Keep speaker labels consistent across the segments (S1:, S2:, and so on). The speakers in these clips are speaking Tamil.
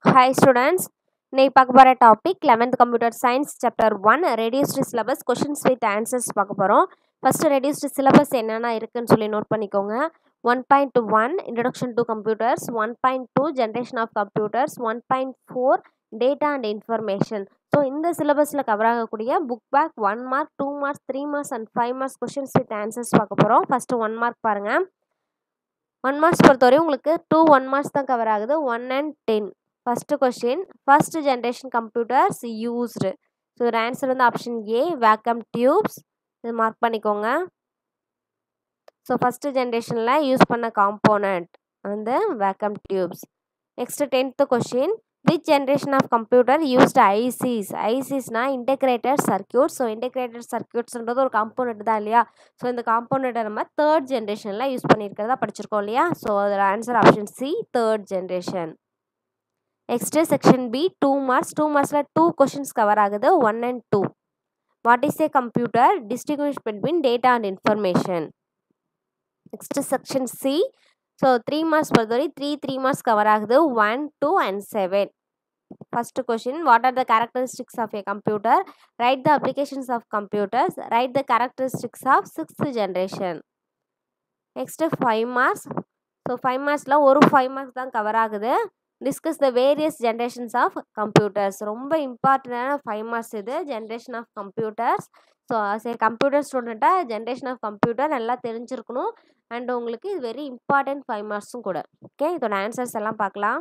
S1: ஹாய் ஸ்டூடெண்ட்ஸ் இன்னைக்கு பார்க்க போகிற topic eleventh computer science chapter one reduced syllabus questions with answers பார்க்க போகிறோம் ஃபஸ்ட்டு ரெடியூஸ்டு சிலபஸ் என்னென்ன இருக்குன்னு சொல்லி நோட் பண்ணிக்கோங்க one point one introduction to computers one point two generation of computers one point four data and information so இந்த சிலபஸில் கவர் ஆகக்கூடிய book back one mark two marks three marks and five marks questions with answers பார்க்க போகிறோம் ஃபஸ்ட்டு ஒன் மார்க் பாருங்கள் ஒன் மார்க்ஸ் பொறுத்தவரை உங்களுக்கு டூ ஒன் மார்க்ஸ் தான் கவர் ஆகுது one and ten first question first generation computers used so இதோட ஆன்சர் வந்து ஆப்ஷன் ஏ வேக்கம் டியூப்ஸ் இது மார்க் பண்ணிக்கோங்க ஸோ ஃபஸ்ட்டு ஜென்ரேஷனில் யூஸ் பண்ண காம்போனண்ட் வந்து vacuum tubes next tenth question which generation of computer used ICs ஐசிஸ்னா இன்டெகிரேட்டட் சர்க்கியூட் ஸோ இன்டெகிரேட்டட் சர்க்கியூட்ஸ்ன்றது ஒரு காம்போனண்ட் தான் இல்லையா ஸோ இந்த காம்போனண்ட்டை நம்ம தேர்ட் ஜென்ரேஷனில் யூஸ் பண்ணியிருக்கிறதா படிச்சிருக்கோம் இல்லையா ஸோ அதோட answer option C third generation next section B two marks two மார்க்ஸில் டூ கொஷின்ஸ் கவர் ஆகுது one and two what is a computer distinguish between data and information next section C so three marks பொறுத்தவரை த்ரீ த்ரீ மார்க்ஸ் கவர் ஆகுது one two and seven first question what are the characteristics of a computer write the applications of computers write the characteristics of sixth generation next five marks so five மார்க்ஸில் ஒரு ஃபைவ் மார்க்ஸ் தான் கவர் ஆகுது discuss the various generations of computers ரொம்ப இம்பார்ட்டண்டான ஃபைவ் மார்க்ஸ் இது ஜென்ரேஷன் ஆஃப் கம்ப்யூட்டர்ஸ் ஸோ சரி கம்ப்யூட்டர் ஸ்டூடெண்ட்டாக ஜென்ரேஷன் ஆஃப் கம்ப்யூட்டர் நல்லா தெரிஞ்சிருக்கணும் அண்ட் உங்களுக்கு இது வெரி இம்பார்ட்டன்ட் ஃபைவ் மார்க்ஸும் கூட ஓகே இதோட ஆன்சர்ஸ் எல்லாம் பார்க்கலாம்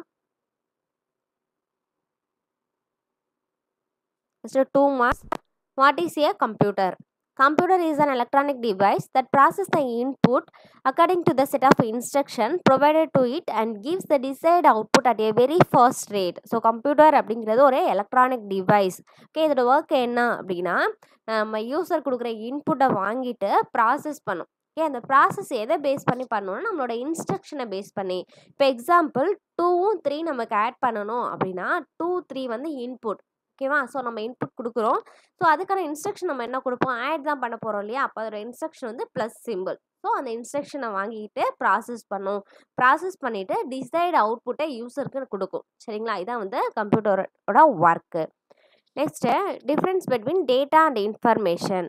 S1: first two marks what is a computer Computer is an electronic device that processes the input according to the set of instruction provided to it and gives the desired output at a very fast rate. So computer அப்படிங்கிறது ஒரு எலக்ட்ரானிக் டிவைஸ் ஓகே இதோட ஒர்க் என்ன அப்படின்னா நம்ம யூசர் கொடுக்குற இன்புட்டை வாங்கிட்டு ப்ராசஸ் பண்ணும் ஓகே அந்த ப்ராசஸ் எதை பேஸ் பண்ணி பண்ணணும்னா நம்மளோட இன்ஸ்ட்ரக்ஷனை பேஸ் பண்ணி இப்போ எக்ஸாம்பிள் டூவும் த்ரீ நமக்கு ஆட் பண்ணணும் அப்படின்னா டூ த்ரீ வந்து இன்புட் ஓகேவா ஸோ நம்ம இன்புட் கொடுக்குறோம் ஸோ அதுக்கான இன்ஸ்ட்ரக்ஷன் நம்ம என்ன கொடுப்போம் ஆட் தான் பண்ண போகிறோம் இல்லையா அப்போ அதோட இன்ஸ்ட்ரக்ஷன் வந்து ப்ளஸ் சிம்பிள் ஸோ அந்த இன்ஸ்ட்ரக்ஷனை வாங்கிட்டு ப்ராசஸ் பண்ணும் ப்ராசஸ் பண்ணிவிட்டு டிசைட் அவுட்புட்டை யூசருக்கு கொடுக்கும் சரிங்களா இதான் வந்து கம்ப்யூட்டரோட work next difference between data and information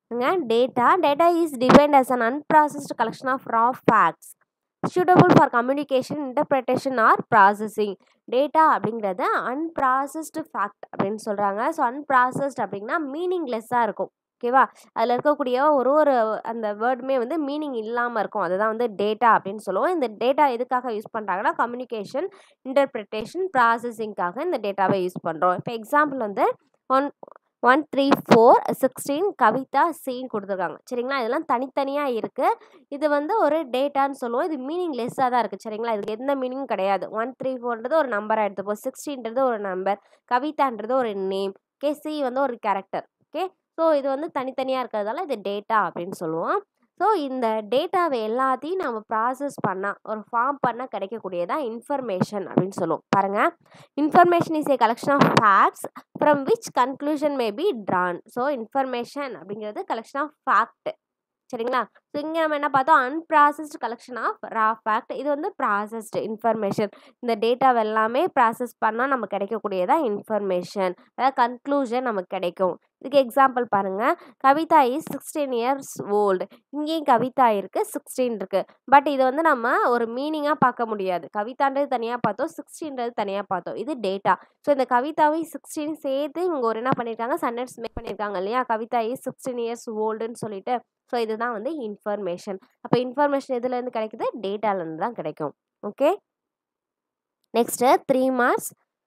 S1: data data is defined as an unprocessed collection of raw facts suitable for communication interpretation or processing data அப்படிங்கிறது அன்ப்ராசஸ்டு ஃபேக்ட் அப்படின்னு சொல்கிறாங்க ஸோ அன்ப்ராசஸ்ட் அப்படின்னா மீனிங்லெஸ்ஸாக இருக்கும் ஓகேவா அதில் இருக்கக்கூடிய ஒரு ஒரு அந்த வேர்டுமே வந்து மீனிங் இல்லாமல் இருக்கும் அதுதான் வந்து டேட்டா அப்படின்னு சொல்லுவோம் இந்த டேட்டா எதுக்காக யூஸ் பண்ணுறாங்கன்னா கம்யூனிகேஷன் இன்டர்பிரிட்டேஷன் ப்ராசஸிங்காக இந்த டேட்டாவை யூஸ் பண்ணுறோம் இப்போ எக்ஸாம்பிள் வந்து one one three four sixteen Kavitha சீன் கொடுத்துருக்காங்க சரிங்களா இதெல்லாம் தனித்தனியாக இருக்குது இது வந்து ஒரு டேட்டான்னு சொல்லுவோம் இது மீனிங்லெஸ்ஸாக தான் இருக்குது சரிங்களா இதுக்கு எந்த மீனிங்கும் கிடையாது ஒன் த்ரீ ஃபோர்ன்றது ஒரு நம்பராக எடுத்துப்போம் சிக்ஸ்டீன்றது ஒரு நம்பர் கவிதான்றது ஒரு நேம் ஓகே சி வந்து ஒரு கேரக்டர் ஓகே ஸோ இது வந்து தனித்தனியாக இருக்கிறதால இது டேட்டா அப்படின்னு சொல்லுவோம் ஸோ இந்த டேட்டாவை எல்லாத்தையும் நம்ம ப்ராசஸ் பண்ணால் ஒரு ஃபார்ம் பண்ணால் கிடைக்கக்கூடியதான் இன்ஃபர்மேஷன் அப்படின்னு சொல்லுவோம் பாருங்கள் information is a collection of facts from which conclusion may be drawn so information அப்படிங்கிறது கலெக்ஷன் ஆஃப் ஃபேக்ட் சரிங்களா ஸோ இங்கே நம்ம என்ன பார்த்தோம் unprocessed collection of raw fact இது வந்து ப்ராசஸ்டு இன்ஃபர்மேஷன் இந்த டேட்டாவை எல்லாமே ப்ராசஸ் பண்ணால் நமக்கு கிடைக்கக்கூடியதான் இன்ஃபர்மேஷன் அதாவது கன்க்ளூஷன் நமக்கு கிடைக்கும் இதுக்கு எக்ஸாம்பிள் பாருங்கள் Kavitha is sixteen years old இங்கேயும் கவிதா இருக்குது சிக்ஸ்டீன் இருக்குது பட் இது வந்து நம்ம ஒரு மீனிங்காக பார்க்க முடியாது கவிதான்றது தனியாக பார்த்தோம் சிக்ஸ்டீன்றது தனியாக பார்த்தோம் இது டேட்டா ஸோ இந்த கவிதாவை சிக்ஸ்டீன் சேர்த்து இவங்க ஒரு என்ன பண்ணியிருக்காங்க சன்னட்ஸ் மேக் பண்ணியிருக்காங்க இல்லையா கவிதா இஸ் சிக்ஸ்டீன் இயர்ஸ் ஓல்டுன்னு சொல்லிட்டு ஸோ இதுதான் வந்து இன்ஃபர்மேஷன் அப்போ இன்ஃபர்மேஷன் எதுலேருந்து கிடைக்குது டேட்டாலேருந்து தான் கிடைக்கும் okay next three marks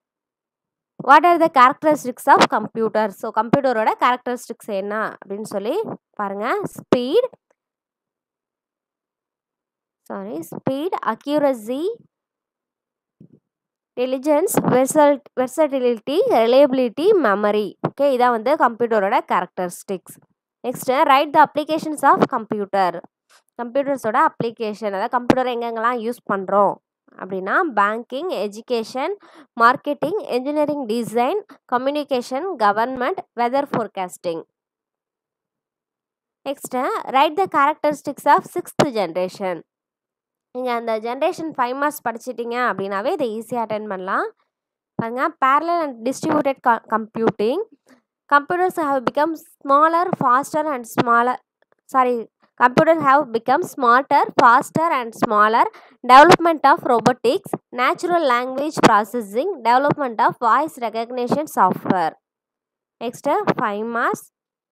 S1: what are the characteristics of computer so கம்ப்யூட்டரோட கேரக்டரிஸ்டிக்ஸ் என்ன அப்படின்னு சொல்லி பாருங்கள் speed sorry speed accuracy diligence வெர்சல் வெர்சட்டிலிட்டி ரிலேபிலிட்டி மெமரி ஓகே இதான் வந்து கம்ப்யூட்டரோட characteristics next write the applications of computer கம்ப்யூட்டர்ஸோட அப்ளிகேஷன் அதாவது கம்ப்யூட்டர் எங்கெங்கெல்லாம் யூஸ் பண்ணுறோம் அப்படின்னா banking education marketing engineering design communication government weather forecasting next write the characteristics of sixth generation நீங்கள் அந்த ஜென்ரேஷன் ஃபைவ் மார்க்ஸ் படிச்சிட்டிங்க அப்படின்னாவே இதை ஈஸியாக அட்டன் பண்ணலாம் பாருங்க parallel and distributed co- computing computers have become smaller faster and smaller sorry computers have become smarter faster and smaller development of robotics natural language processing development of voice recognition software next five marks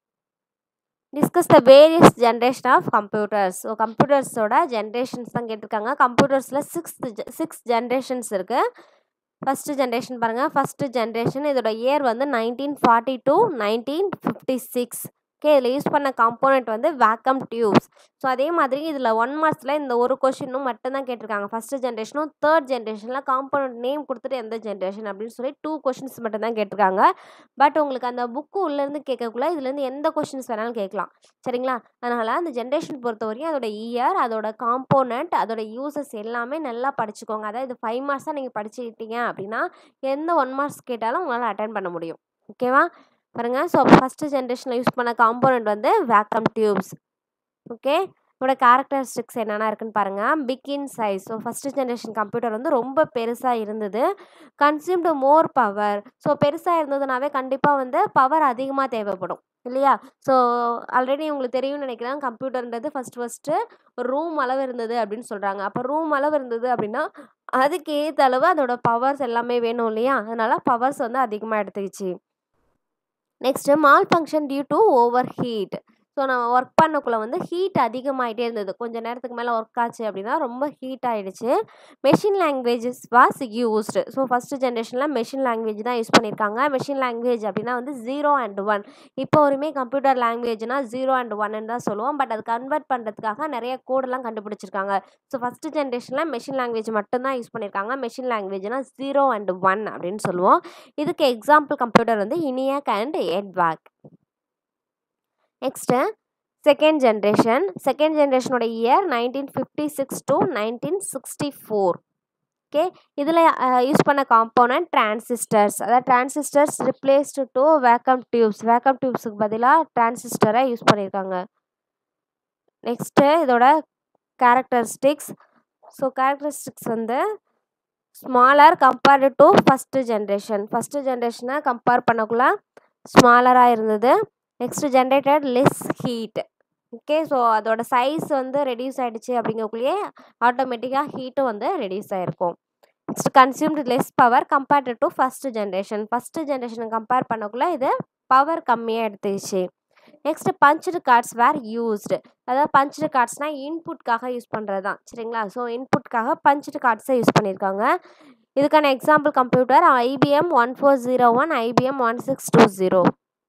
S1: discuss the various generation of computers so கம்ப்யூட்டர்ஸோட ஜென்ரேஷன்ஸ் தான் கேட்டிருக்காங்க கம்ப்யூட்டர்ஸில் சிக்ஸ்த் சிக்ஸ் ஜென்ரேஷன்ஸ் இருக்குது ஃபஸ்ட்டு ஜென்ரேஷன் பாருங்கள் ஃபஸ்ட்டு ஜென்ரேஷன் இதோட இயர் வந்து nineteen forty two nineteen fifty six okay இதில் யூஸ் பண்ண காம்போனண்ட் வந்து வேக்கம் டியூப்ஸ் ஸோ அதே மாதிரி இதில் ஒன் மார்க்ஸில் இந்த ஒரு கொஷினும் மட்டும்தான் கேட்டிருக்காங்க ஃபஸ்ட்டு ஜென்ரேஷனும் தேர்ட் ஜென்ரேஷனில் காம்போனண்ட் நேம் கொடுத்துட்டு எந்த ஜென்ரேஷன் அப்படின்னு சொல்லி டூ கொஷின்ஸ் மட்டும்தான் கேட்டிருக்காங்க பட் உங்களுக்கு அந்த புக்கு உள்ளேருந்து கேட்கக்குள்ள இதுலேருந்து எந்த கொஷின்ஸ் வேணாலும் கேட்கலாம் சரிங்களா அதனால் அந்த ஜென்ரேஷன் பொறுத்த வரையும் அதோட இயர் அதோட காம்போனண்ட் அதோட யூசஸ் எல்லாமே நல்லா படிச்சுக்கோங்க அதாவது இது ஃபைவ் மார்க்ஸாக நீங்கள் படிச்சுக்கிட்டீங்க அப்படின்னா எந்த ஒன் மார்க்ஸ் கேட்டாலும் உங்களால் அட்டன் பண்ண முடியும் ஓகேவா பாருங்க ஸோ ஃபஸ்ட்டு ஜென்ரேஷனில் யூஸ் பண்ண காம்போனண்ட் வந்து வேக்கம் டியூப்ஸ் ஓகே இதோட கேரக்டரிஸ்டிக்ஸ் என்னென்ன இருக்குன்னு பாருங்கள் big in size so first generation computer வந்து ரொம்ப பெருசாக இருந்தது கன்சியூம்டு மோர் பவர் ஸோ பெருசாக இருந்ததுனாவே கண்டிப்பாக வந்து பவர் அதிகமாக தேவைப்படும் இல்லையா ஸோ ஆல்ரெடி உங்களுக்கு தெரியும்னு நினைக்கிறேன் கம்ப்யூட்டர்ன்றது ஃபஸ்ட் ஃபஸ்ட்டு ஒரு ரூம் அளவு இருந்தது அப்படின்னு சொல்கிறாங்க அப்போ ரூம் அளவு இருந்தது அப்படின்னா அதுக்கு ஏற்ற அளவு அதோட பவர்ஸ் எல்லாமே வேணும் இல்லையா அதனால பவர்ஸ் வந்து அதிகமாக எடுத்துக்கிச்சு next malfunction due to over heat so நம்ம ஒர்க் பண்ணக்குள்ளே வந்து ஹீட் அதிகமாகிட்டே இருந்தது கொஞ்சம் நேரத்துக்கு மேலே ஒர்க் ஆச்சு அப்படின்னா ரொம்ப ஹீட் ஆகிடுச்சு machine languages was used so first ஜென்ரேஷனில் மெஷின் லாங்குவேஜ் தான் யூஸ் பண்ணியிருக்காங்க மெஷின் லாங்குவேஜ் அப்படின்னா வந்து ஜீரோ அண்ட் ஒன் இப்போ வரையுமே கம்ப்யூட்டர் லாங்குவேஜ்னா ஜீரோ அண்ட் ஒன்னு தான் சொல்லுவோம் பட் அது கன்வெர்ட் பண்ணுறதுக்காக நிறைய கோடெல்லாம் கண்டுபிடிச்சிருக்காங்க ஸோ ஃபஸ்ட்டு ஜென்ரேஷனில் மெஷின் லாங்குவேஜ் மட்டும்தான் யூஸ் பண்ணியிருக்காங்க மெஷின் லாங்குவேஜ்னா ஜீரோ அண்ட் ஒன் அப்படின்னு சொல்லுவோம் இதுக்கு எக்ஸாம்பிள் கம்ப்யூட்டர் வந்து ENIAC and EDVAC next second generation second ஜென்ரேஷனோட year nineteen fifty six to nineteen sixty four okay இதில் யூஸ் பண்ண காம்போனன்ட் டிரான்சிஸ்டர்ஸ் அதாவது transistors replaced to vacuum tubes vacuum டியூப்ஸுக்கு பதிலாக டிரான்சிஸ்டரை யூஸ் பண்ணியிருக்காங்க நெக்ஸ்ட்டு இதோட கேரக்டரிஸ்டிக்ஸ் ஸோ கேரக்டரிஸ்டிக்ஸ் வந்து smaller compared to first generation first ஜென்ரேஷனை கம்பேர் பண்ணக்குள்ள ஸ்மாலராக இருந்தது next generated less heat okay so அதோட சைஸ் வந்து ரெடியூஸ் ஆகிடுச்சு அப்படிங்கக்குள்ளேயே ஆட்டோமேட்டிக்காக ஹீட்டும் வந்து ரெடியூஸ் ஆகிருக்கும் next consumed less power compared to first generation first ஜென்ரேஷனை கம்பேர் பண்ணக்குள்ள இது பவர் கம்மியாக எடுத்துக்கிச்சு next punched cards were used அதாவது பஞ்சுடு கார்ட்ஸ்னால் இன்புட்காக யூஸ் பண்ணுறது தான் சரிங்களா ஸோ இன்புட்காக பஞ்சுடு கார்ட்ஸை யூஸ் பண்ணியிருக்காங்க இதுக்கான example computer IBM one four zero one IBM one six two zero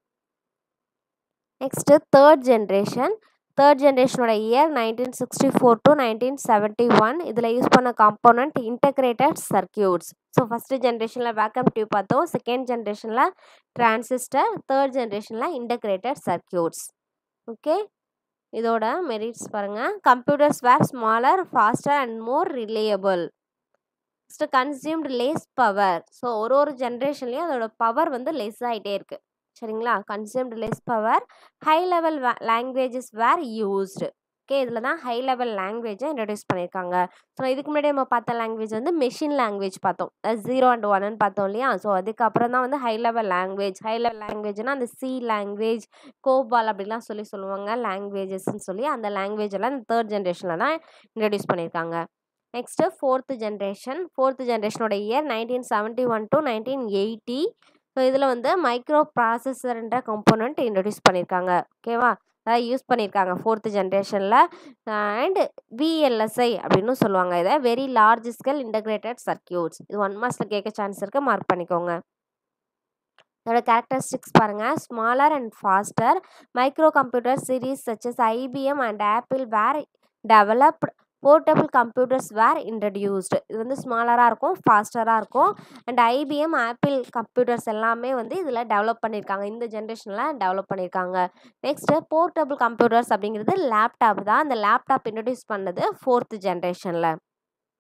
S1: next third generation third ஜென்ரேஷனோட year nineteen sixty four to nineteen seventy one இதில் யூஸ் பண்ண component integrated circuits so first ஜென்ரேஷனில் வேக்கம் டியூப் பார்த்தோம் செகண்ட் ஜென்ரேஷனில் டிரான்சிஸ்டர் தேர்ட் ஜென்ரேஷனில் இன்டகிரேட்டட் சர்க்கியூட்ஸ் ஓகே இதோட மெரிட்ஸ் பாருங்கள் computers were smaller faster and more reliable next consumed less power so ஒரு ஒரு ஜென்ரேஷன்லேயும் அதோட பவர் வந்து லெஸ் ஆகிட்டே இருக்குது சரிங்களா consumed less power high level languages were used okay இதில் தான் ஹை லெவல் லாங்குவேஜை இன்ட்ரடியூஸ் பண்ணியிருக்காங்க ஸோ இதுக்கு முன்னாடி நம்ம பார்த்த லாங்குவேஜ் வந்து மெஷின் லாங்குவேஜ் பார்த்தோம் ஜீரோ அண்ட் ஒன்னு பார்த்தோம் இல்லையா ஸோ அதுக்கப்புறம் தான் வந்து high level language high level லாங்குவேஜ்னால் அந்த சி லாங்குவேஜ் கோபால் அப்படிலாம் சொல்லி சொல்லுவாங்க லாங்குவேஜஸ்ன்னு சொல்லி அந்த லாங்குவேஜ் எல்லாம் இந்த தேர்ட் ஜென்ரேஷனில் தான் இன்ட்ரடியூஸ் பண்ணியிருக்காங்க நெக்ஸ்ட்டு ஃபோர்த்து ஜென்ரேஷன் ஃபோர்த்து ஜென்ரேஷனோட year nineteen seventy one to nineteen eighty so இதில் வந்து மைக்ரோ ப்ராசஸர்ன்ற கம்போனண்ட் இன்ட்ரடியூஸ் பண்ணியிருக்காங்க ஓகேவா அதாவது யூஸ் பண்ணியிருக்காங்க ஃபோர்த்து ஜென்ரேஷனில் அண்ட் விஎல்எஸ்ஐ அப்படின்னு சொல்லுவாங்க இதை very large scale integrated circuits இது ஒன் மாதத்தில் கேட்க சான்ஸ் இருக்குது மார்க் பண்ணிக்கோங்க இதோட கேரக்டரிஸ்டிக்ஸ் பாருங்கள் smaller and faster micro computer series such as IBM and Apple were developed portable computers were introduced இது வந்து ஸ்மாலராக இருக்கும் ஃபாஸ்டராக இருக்கும் அண்ட் ஐபிஎம் ஆப்பிள் கம்ப்யூட்டர்ஸ் எல்லாமே வந்து இதில் டெவலப் பண்ணியிருக்காங்க இந்த ஜென்ரேஷனில் டெவலப் பண்ணியிருக்காங்க நெக்ஸ்ட்டு போர்ட்டபிள் கம்ப்யூட்டர்ஸ் அப்படிங்கிறது லேப்டாப் தான் அந்த லேப்டாப் இன்ட்ரடியூஸ் பண்ணது ஃபோர்த்து ஜென்ரேஷனில்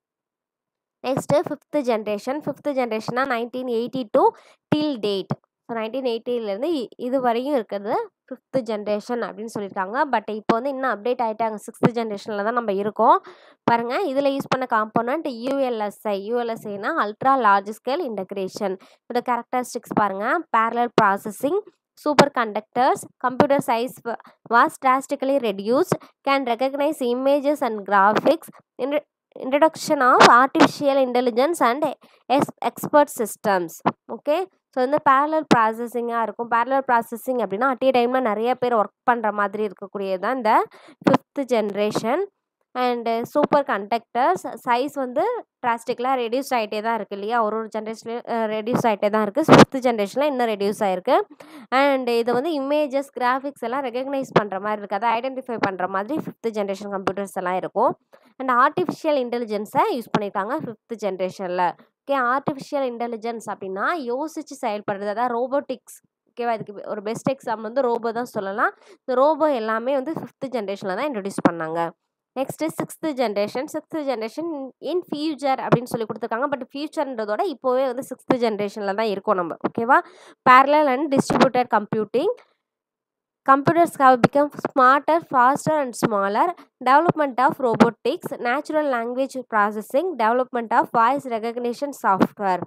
S1: நெக்ஸ்ட்டு ஃபிஃப்த்து ஜென்ரேஷன் ஃபிஃப்த்து ஜென்ரேஷனாக nineteen eighty two till date so nineteen எயிட்டிலேருந்து இது வரையும் இருக்கிறது ஃபிஃப்த்து ஜென்ரேஷன் அப்படின்னு சொல்லியிருக்காங்க பட் இப்போ வந்து இன்னும் அப்டேட் ஆகிட்டாங்க சிக்ஸ்த்து ஜென்ரேஷனில் தான் நம்ம இருக்கோம் பாருங்கள் இதில் யூஸ் பண்ண காம்போனண்ட் யூஎல்எஸ்ஐ யூஎல்எஸ்ஐனா அல்ட்ரா லார்ஜ் ஸ்கேல் இன்டகிரேஷன் இதோட கேரக்டரிஸ்டிக்ஸ் பாருங்கள் parallel processing superconductors computer size wa- was drastically reduced can recognize images and graphics Intro- introduction of artificial intelligence and ex- expert systems okay so வந்து பேரலல் ப்ராசஸிங்காக இருக்கும் பேரலல் ப்ராசஸிங் அப்படின்னா அட் ஏ டைமில் நிறைய பேர் ஒர்க் பண்ணுற மாதிரி இருக்கக்கூடியது தான் இந்த fifth generation and superconductors size வந்து ட்ராஸ்டிக்கலாக ரெடியூஸ் ஆகிட்டே தான் இருக்குது இல்லையா ஒரு ஒரு ஜென்ரேஷன்லேயும் ரெடியூஸ் ஆகிட்டே தான் இருக்குது ஃபிஃப்த்து ஜென்ரேஷனில் இன்னும் ரெடியூஸ் ஆகிருக்கு அண்ட் இது வந்து இமேஜஸ் கிராஃபிக்ஸ் எல்லாம் ரெகக்னைஸ் பண்ணுற மாதிரி இருக்குது அதை ஐடென்டிஃபை பண்ணுற மாதிரி ஃபிஃப்த்து ஜென்ரேஷன் கம்ப்யூட்டர்ஸ் எல்லாம் இருக்கும் அண்ட் ஆர்டிஃபிஷியல் இன்டெலிஜென்ஸை யூஸ் பண்ணியிருக்காங்க ஃபிஃப்த்து ஜென்ரேஷனில் ஓகே ஆர்டிஃபிஷியல் இன்டெலிஜென்ஸ் அப்படின்னா யோசித்து செயல்படுறது அதாவது ரோபோட்டிக்ஸ் ஓகேவா இதுக்கு ஒரு பெஸ்ட் எக்ஸாம்பிள் வந்து ரோபோ தான் சொல்லலாம் இந்த ரோபோ எல்லாமே வந்து ஃபிஃப்த்து ஜென்ரேஷனில் தான் இன்ட்ரடியூஸ் பண்ணாங்க next sixth generation sixth generation in future அப்படின்னு சொல்லி கொடுத்துருக்காங்க பட் ஃபியூச்சர்ன்றதோட இப்போவே வந்து சிக்ஸ்த்து ஜென்ரேஷனில் தான் இருக்கோம் நம்ம ஓகேவா parallel and distributed computing computers have become smarter faster and smaller development of robotics natural language processing development of voice recognition software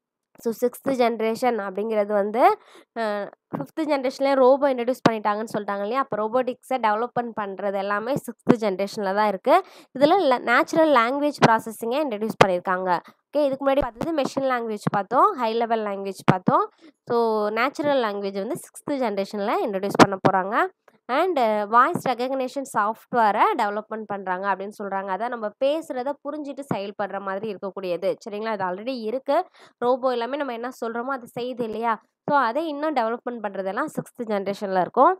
S1: so sixth generation அப்படிங்கிறது வந்து ஃபிஃப்த்து ஜென்ரேஷன்லேயே ரோபோ இன்ட்ரடியூஸ் பண்ணிட்டாங்கன்னு சொல்லிட்டாங்க இல்லையா அப்போ ரோபோட்டிக்ஸை டெவலப்மெண்ட் பண்ணுறது எல்லாமே சிக்ஸ்த்து ஜென்ரேஷனில் தான் இருக்குது இதில் நேச்சுரல் லாங்குவேஜ் ப்ராசஸிங்கை இன்ட்ரடியூஸ் பண்ணியிருக்காங்க ஓகே இதுக்கு முன்னாடி பார்த்தது மெஷின் லாங்குவேஜ் பார்த்தோம் ஹை லெவல் லாங்குவேஜ் பார்த்தோம் ஸோ நேச்சுரல் லாங்குவேஜ் வந்து சிக்ஸ்த்து ஜென்ரேஷனில் இன்ட்ரடியூஸ் பண்ண போகிறாங்க அண்டு வாய்ஸ் ரெகக்னேஷன் சாஃப்ட்வேரை டெவலப்மெண்ட் பண்ணுறாங்க அப்படின்னு சொல்கிறாங்க அதான் நம்ம பேசுகிறத புரிஞ்சுட்டு செயல்படுற மாதிரி இருக்கக்கூடியது சரிங்களா அது ஆல்ரெடி இருக்குது ரோபோ எல்லாமே நம்ம என்ன சொல்கிறோமோ அது செய்யுது இல்லையா ஸோ அதை இன்னும் டெவலப்மெண்ட் பண்ணுறதெல்லாம் சிக்ஸ்த்து ஜென்ரேஷனில் இருக்கும்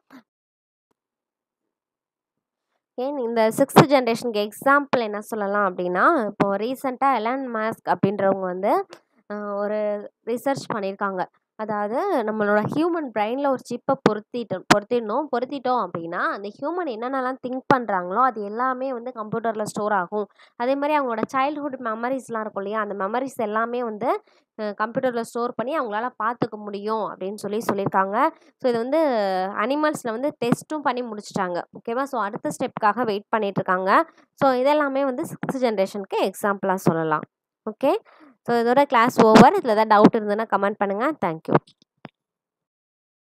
S1: ஏன் இந்த சிக்ஸ்த்து ஜென்ரேஷனுக்கு எக்ஸாம்பிள் என்ன சொல்லலாம் அப்படின்னா இப்போ ரீசெண்டாக எலான் மாஸ்க் அப்படின்றவங்க வந்து அஹ், ஒரு ரிசர்ச் பண்ணியிருக்காங்க அதாவது நம்மளோட ஹியூமன் பிரெயினில் ஒரு சிப்பை பொருத்திட்டு பொருத்திடணும் பொருத்திட்டோம் அப்படின்னா அந்த ஹியூமன் என்னென்னலாம் திங்க் பண்ணுறாங்களோ அது எல்லாமே வந்து கம்ப்யூட்டரில் ஸ்டோர் ஆகும் அதே மாதிரி அவங்களோட சைல்ட்ஹுட் மெமரிஸ்லாம் இருக்கும் இல்லையா அந்த மெமரிஸ் எல்லாமே வந்து கம்ப்யூட்டரில் ஸ்டோர் பண்ணி அவங்களால பார்த்துக்க முடியும் அப்படின்னு சொல்லி சொல்லியிருக்காங்க ஸோ இது வந்து அனிமல்ஸில் வந்து டெஸ்ட்டும் பண்ணி முடிச்சிட்டாங்க ஓகேவா ஸோ அடுத்த ஸ்டெப்க்காக வெயிட் பண்ணிட்டு இருக்காங்க ஸோ இதெல்லாமே வந்து சிக்ஸ்த் ஜென்ரேஷனுக்கு எக்ஸாம்பிளாக சொல்லலாம் ஓகே ஸோ இதோட கிளாஸ் ஓவர் இதில் ஏதாவது டவுட் இருந்ததுன்னா கமெண்ட் பண்ணுங்கள் தேங்க்யூ